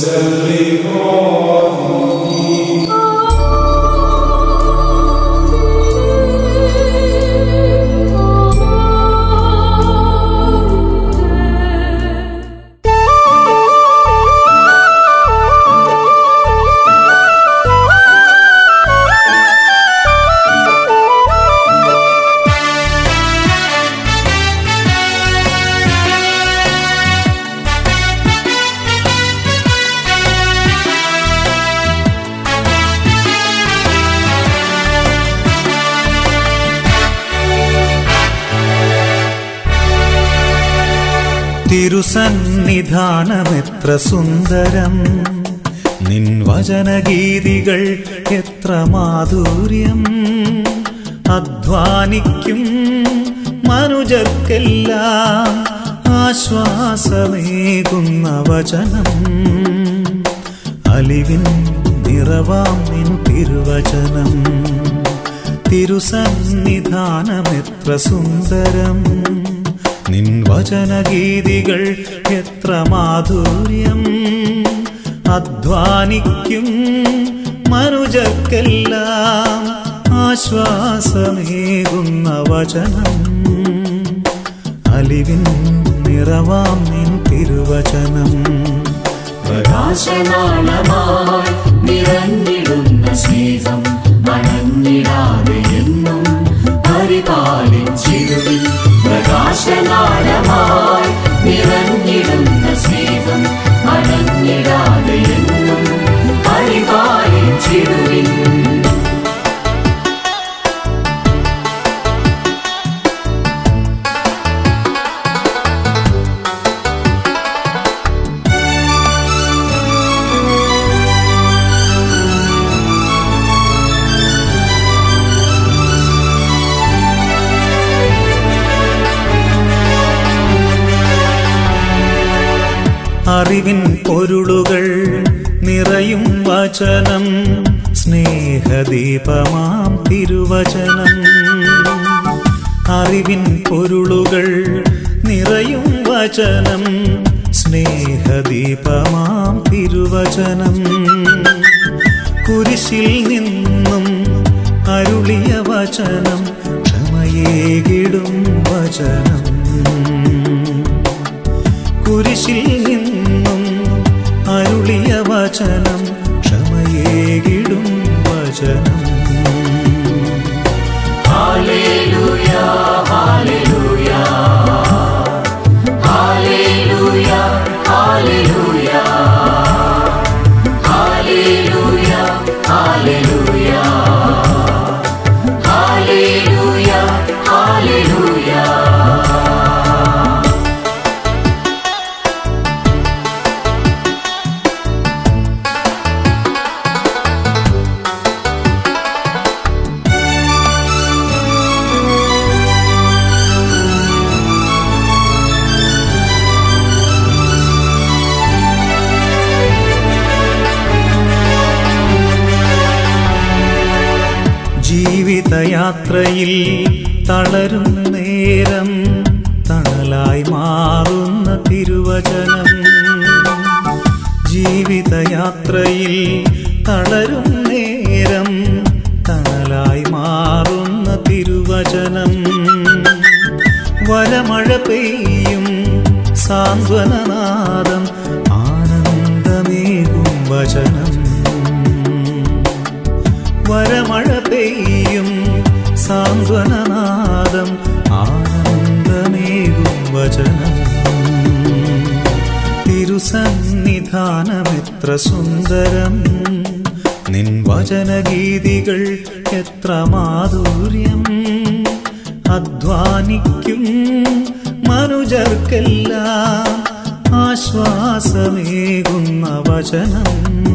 തിരുസന്നിധാനമെത്ര സുന്ദരം നിൻ വചനഗീതികൾ എത്ര മാധുര്യം അധ്വാനിക്കും മനുജർക്കെല്ലാം ആശ്വാസമേകുന്ന വചനം അലിവിൻ നിറവാം നിൻ തിരുവചനം തിരുസന്നിധാനമെത്ര സുന്ദരം നിൻ വചനഗീതികൾ എത്ര മാധുര്യം അധ്വാനിക്കും മനുജർക്കെല്ലാം ആശ്വാസമേകുന്ന വചനം അലിവിൻ നിറവാം നിൻ തിരുവചനം പ്രകാശനാളമായി നിറഞ്ഞിടുന്ന സ്നേഹം അണഞ്ഞിടാതെ എന്നും പരിപാലിച്ചിരുവിൻ പ്രകാശനാളമായി നിറഞ്ഞിടുന്ന സ്നേഹം അണഞ്ഞിടാതെ എന്നും പരിപാലിച്ചിടുവിൻ അറിവിൻ പൊരുളുകൾ നിറയും വചനം സ്നേഹദീപമാം തിരുവചനം അറിവിൻ പൊരുളുകൾ നിറയും വചനം സ്നേഹദീപമാം തിരുവചനം കുരിശിൽ നിന്നും അരുളിയ വചനം ക്ഷമയേകിടും വചനം കുരിശിൽ നിന്നും അരുളിയ വചനം ക്ഷമയേകിടും വചനം ഹല്ലേലൂയ ഹല്ലേലൂയ ഹല്ലേലൂയ ഹല്ലേലൂയ ഹല്ലേലൂയ ഹല്ലേലൂയ ഹല്ലേലൂയ ഹല്ലേലൂയ ജീവിതയാത്രയിൽ തളരും നേരം തണലായി മാറുന്ന തിരുവചനം ജീവിതയാത്രയിൽ തളരും നേരം തണലായി മാറുന്ന തിരുവചനം വരമഴ പെയ്യും സാന്ത്വനനാദം ആനന്ദമേകും വചനം വരമഴ പെയ്യും സാന്ത്വനനാദം ആനന്ദമേകും വചനം തിരുസന്നിധാനമെത്ര സുന്ദരം നിൻ വചനഗീതികൾ എത്ര മാധുര്യം അധ്വാനിക്കും മനുജർക്കെല്ലാം ആശ്വാസമേകുന്ന വചനം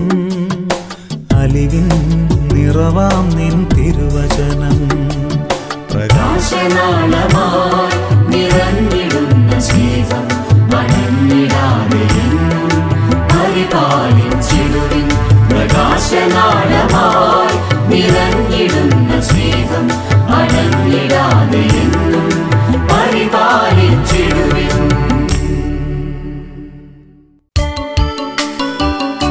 അലിവിൻ നിറവാം നിൻ തിരുവചനം പ്രകാശ പ്രകാശനാളമായി നിറഞ്ഞിടുന്ന സ്നേഹം വണങ്ങിടാതെ എന്നും പരിപാലിച്ചിടുവിൻ പ്രകാശനാളമായി നിറഞ്ഞിടുന്ന സ്നേഹം അടങ്ങിടാതെ എന്നും പരിപാലിച്ചിടുവിൻ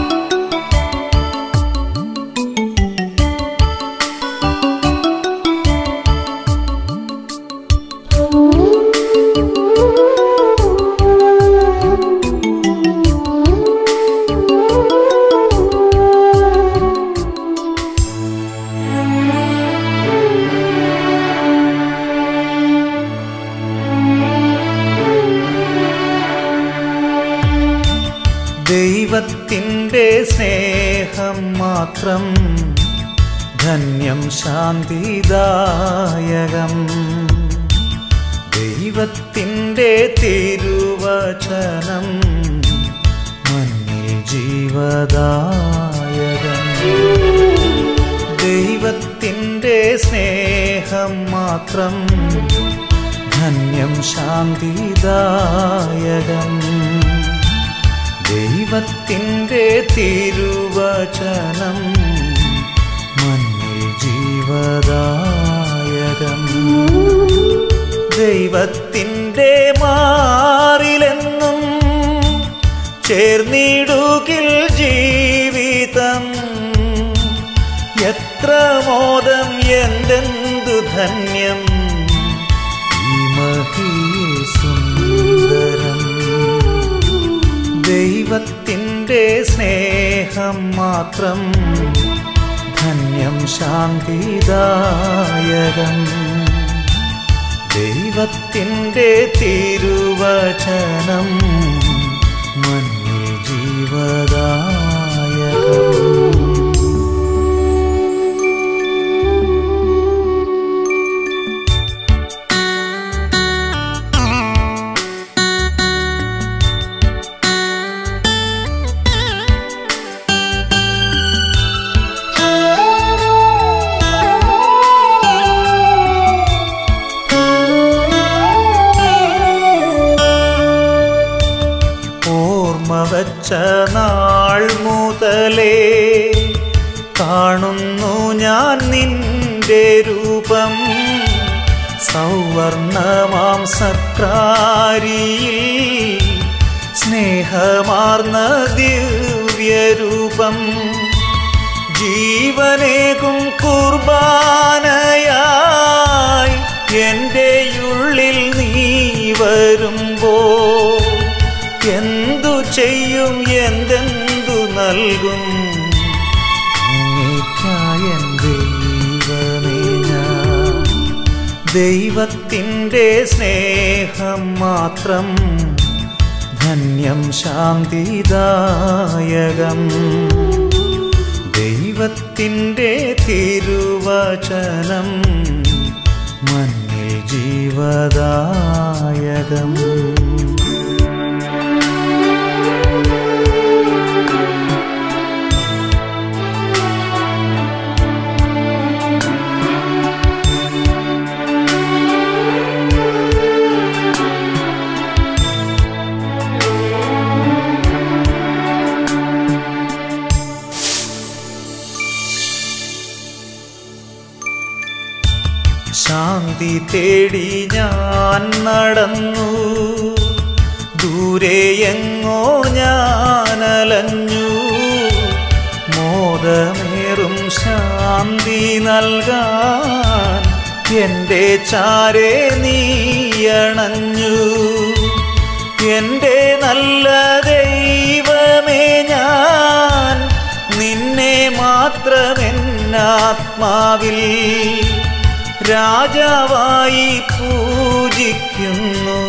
ദൈവത്തിൻ്റെ സ്നേഹം മാത്രം ധന്യം ശാന്തിദായകം ദൈവത്തിൻ്റെ തിരുവചനം മണ്ണിൽ ജീവദായകം ദൈവത്തിൻ്റെ സ്നേഹം മാത്രം ധന്യം ശാന്തിദായകം ദൈവത്തിൻ്റെ തിരുവചനം മണ്ണിൽ ജീവദായകം ദൈവത്തിൻ്റെ മാറിലെന്നും ചേർന്നിടുകിൽ ജീവിതം എത്ര മോദം എന്തെന്തു ധന്യം ഈ മഹിയിൽ സുന്ദരം ദൈവത്തിൻ്റെ സ്നേഹം മാത്രം ധന്യം ശാന്തിദായകം ദൈവത്തിൻ്റെ തിരുവചനം മണ്ണിൽ ജീവദായകം ഓർമ്മ വച്ച നാൾ മുതലേ കാണുന്നു ഞാൻ നിന്റെ രൂപം സൗവർണമാം സക്രാരിയിൽ സ്നേഹമാർന്ന ദിവ്യരൂപം ജീവനേകും കുർബാനയായി എൻ്റെ ഉള്ളിൽ നീ വരുമ്പോ എന്തു ചെയ്യും എന്തെന്തു നൽകും അങ്ങേയ്ക്കായൻ ദൈവമേ ഞാൻ ദൈവത്തിൻ്റെ സ്നേഹം മാത്രം ധന്യം ശാന്തിദായകം ദൈവത്തിൻ്റെ തിരുവചനം മണ്ണിൽ ജീവദായകം ശാന്തി തേടി ഞാൻ നടന്നു ദൂരെ എങ്ങോ ഞാൻ അലഞ്ഞു മോദമേറും ശാന്തി നൽകാൻ എൻ്റെ ചാരെ നീയണഞ്ഞു എൻ്റെ നല്ല ദൈവമേ ഞാൻ നിന്നെ മാത്രമെന്നാത്മാവിൽ രാജാവായി പൂജിക്കുന്നു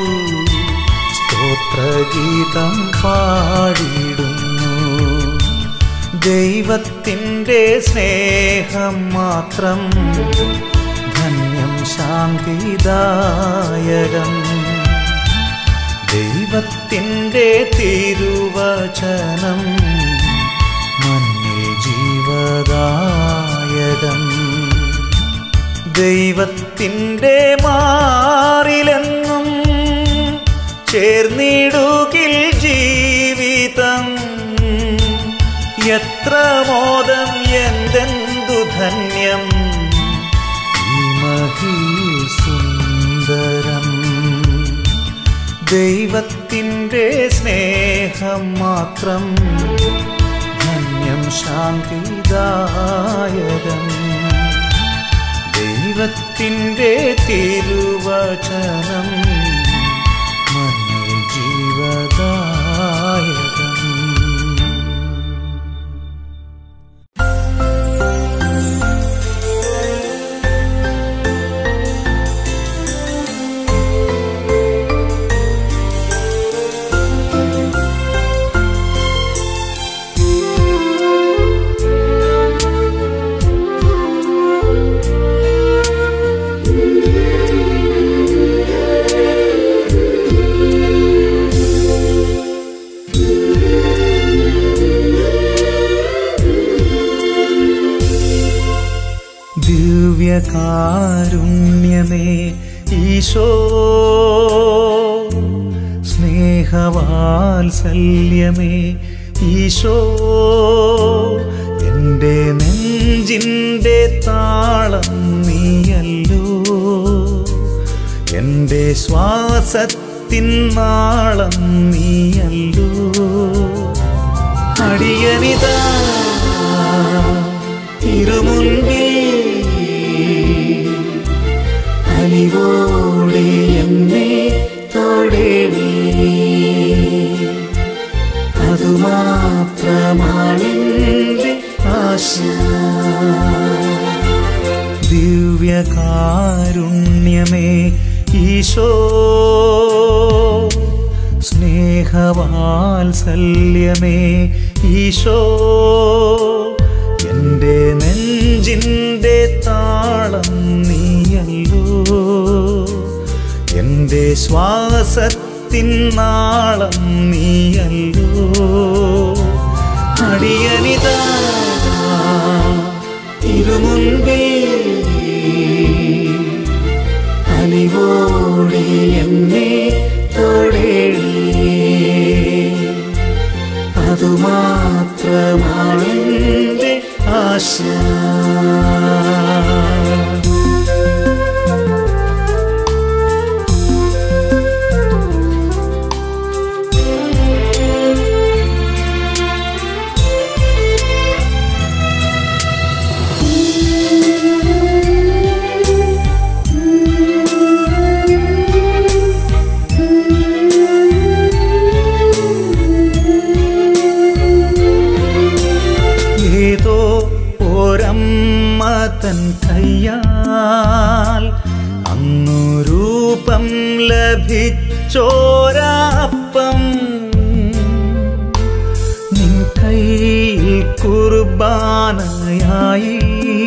സ്തോത്രഗീതം പാടിടുന്നു ദൈവത്തിൻ്റെ സ്നേഹം മാത്രം ധന്യം ശാന്തിദായകം ദൈവത്തിൻ്റെ തിരുവചനം മണ്ണിൽ ജീവദായകം ദൈവത്തിൻ്റെ മാറിലെന്നും ചേർന്നിടുകിൽ ജീവിതം എത്ര മോദം എന്തെന്തു ധന്യം ഈ മഹിയിൽ സുന്ദരം ദൈവത്തിൻ്റെ സ്നേഹം മാത്രം ധന്യം ശാന്തിദായകം ദൈവത്തിൻ്റെ തിരുവചനം മണ്ണിൽ ജീവദായകം ദിവ്യകാരുണ്യമേ ഈശോ സ്നേഹവാത്സല്യമേ ഈശോ എൻ്റെ നെഞ്ചിൻ്റെ താളം നീയല്ലോ എൻ്റെ ശ്വാസത്തിൻ നാളം നീയല്ലോ അടിയനിതാ തിരുമുൻപിൽ അലിവോടെ എന്നെ തൊടേണേ അതുമാത്രമാണെന്റെ ആശ ദിവ്യകാരുണ്യമേ ഈശോ സ്നേഹവാത്സല്യമേ ഈശോ എൻ്റെ നെഞ്ചിൻ്റെ താളം നീയല്ലോ എൻ്റെ ശ്വാസത്തിൻ നാളം നീയല്ലോ അടിയനിതാ തിരുമുൻപിൽ അലിവോടെ എന്നെ തൊടേണേ അതുമാത്രമാണെന്റെ ആശ ഏതോ ഒരമ്മ തൻ കയ്യാൽ അന്നു രൂപം ലഭിച്ചോരാപ്പം നിൻ കയ്യിൽ കുർബാനയായി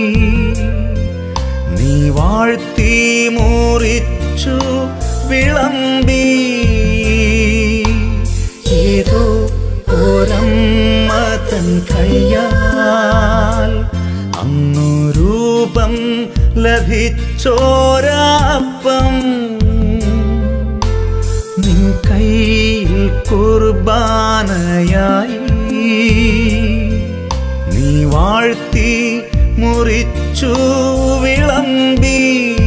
നീ വാഴ്ത്തി മുറിച്ചു വിളമ്പി ഏതോ ഒരമ്മ തൻ കയ്യാൽ അന്നു രൂപം ലഭിച്ചോരാപ്പം നിൻ കയ്യിൽ കുർബാനയായി നീ വാഴ്ത്തി മുറിച്ചു വിളമ്പി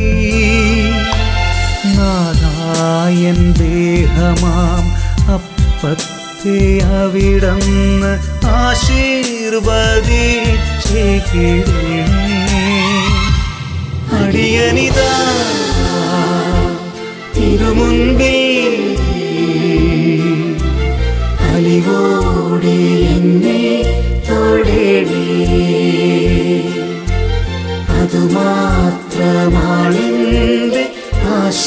നാരായൻ ദേഹമാം അപ്പത്തെ അവിടന്ന് ആശീർവദിച്ചേക്കിടേ അടിയനിതാ തിരുമുൻപിൽ അലിവോടെ എന്നെ തൊടേണേ അതുമാത്രമാണെന്റെ ആശ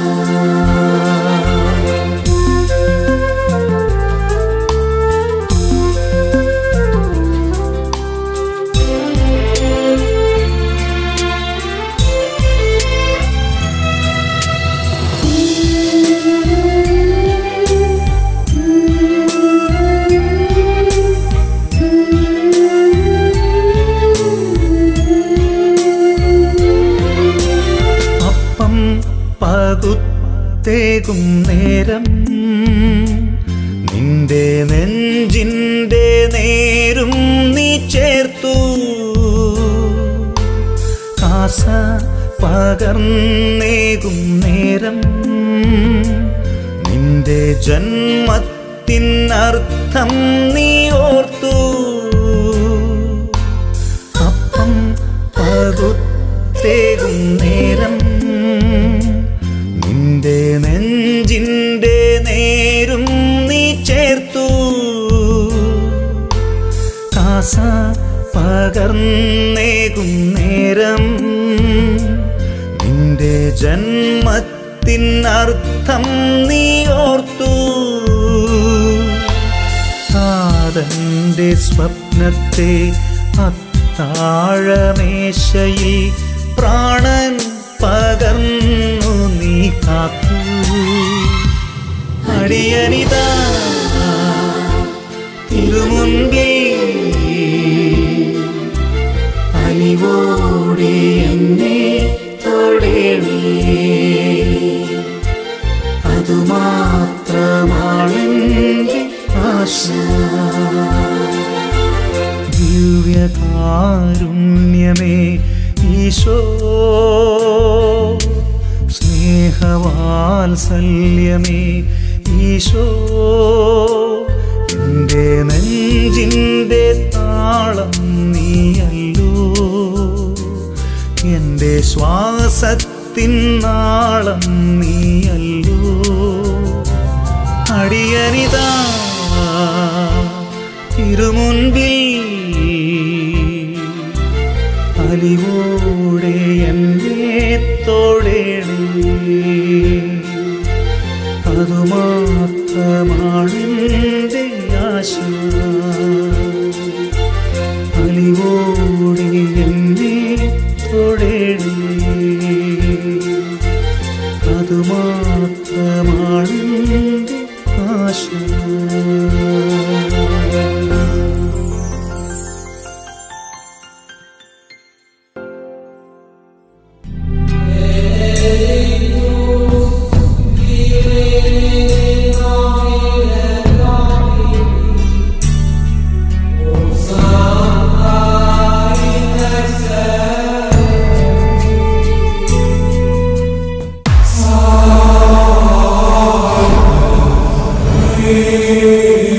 അപ്പം പകുത്തേകും നേരം നിന്റെ നെഞ്ചിൻ്റെ നേരും നീ ചേർത്തു കാസ പകർന്നേകും നേരം നിന്റെ ജന്മത്തിനർത്ഥം നീ ഓർത്തു അപ്പം പകുത്തേകും നേരം നിന്റെ നെഞ്ചിൻ്റെ നേരും നീ ചേർത്തു കാസ പകർന്നേകും നേരം നിന്റെ ജന്മത്തിനർത്ഥം നീ ഓർത്തു താതന്റെ സ്വപ്നത്തെ അത്താഴമേശയിൽ പ്രാണൻ പകർന്നു നീ കാത്തു അടിയനിതാ തിരുമുൻപിൽ അലിവോടെ എന്നെ ദിവ്യകാരുണ്യമേ ഈശോ സ്നേഹവാത്സല്യമേ ഈശോ എൻ്റെ നെഞ്ചിൻ്റെ താളം നീയല്ലോ എൻ്റെ ശ്വാസത്തിൻ നാളം നീയല്ലോ അടിയനിതാ തിരുമുൻപിൽ അലിവോടെ എന്നെ തൊടേണേ അതുമാത്രമാണെൻ്റെ ആശ അലിവോടെ എന്നെ തൊടേണേ അതുമാത്രമാണെൻ്റെ ആശ യേശുവേ